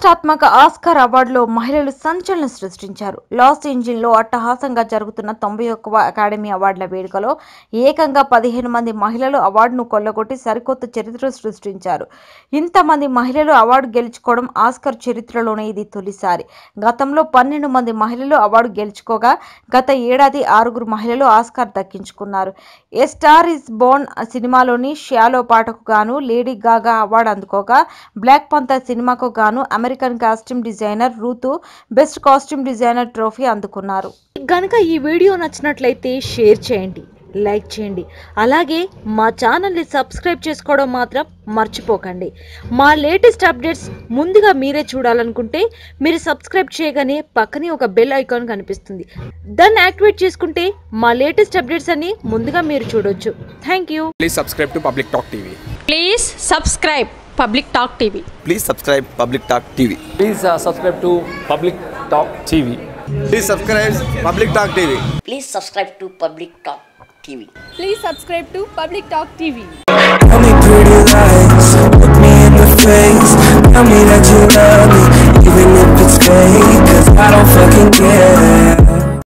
ప్రతిష్టాత్మక ఆస్కార్ అవార్డులో మహిళలు సంచలనం సృష్టించారు లాస్ ఏంజిల్లో అట్టహాసంగా జరుగుతున్న తొంభై ఒక్కవ అకాడమీ అవార్డుల వేడుకలో ఏకంగా పదిహేను మంది మహిళలు అవార్డును కొల్లగొట్టి సరికొత్త చరిత్ర సృష్టించారు ఇంతమంది మహిళలు అవార్డు గెలుచుకోవడం ఆస్కార్ చరిత్రలోనే ఇది తొలిసారి గతంలో పన్నెండు మంది మహిళలు అవార్డు గెలుచుకోగా గత ఏడాది ఆరుగురు మహిళలు ఆస్కార్ దక్కించుకున్నారు ఏ స్టార్ ఇస్ బోర్న్ సినిమాలోని షియాలో పాటకు గాను లేడీ గాగా అవార్డు అందుకోగా బ్లాక్ పంతర్ సినిమాకు గాను American costume designer Ruth best costume designer trophy అందుకున్నారు గనుక ఈ వీడియో నచ్చినట్లయితే షేర్ చేయండి లైక్ చేయండి అలాగే మా ఛానల్ని సబ్స్క్రైబ్ చేసుకోవడం మాత్రం మర్చిపోకండి మా లేటెస్ట్ అప్డేట్స్ ముందుగా మీరే చూడాలనుకుంటే మీరు సబ్స్క్రైబ్ చేయగానే పక్కనే ఒక బెల్ ఐకాన్ కనిపిస్తుంది దాన్ని యాక్టివేట్ చేసుకుంటే మా లేటెస్ట్ అప్డేట్స్ అన్ని ముందుగా మీరు చూడొచ్చు thank you Please subscribe to Public Talk TV. Please subscribe Public Talk TV. Please subscribe Public Talk TV. Please uh, subscribe to Public Talk TV. Please subscribe Public Talk TV. Please subscribe to Public Talk TV. Please subscribe to Public Talk TV. Tell me pretty lies, look me in the face Tell me that you love me, even if it's fake Cause I don't fucking care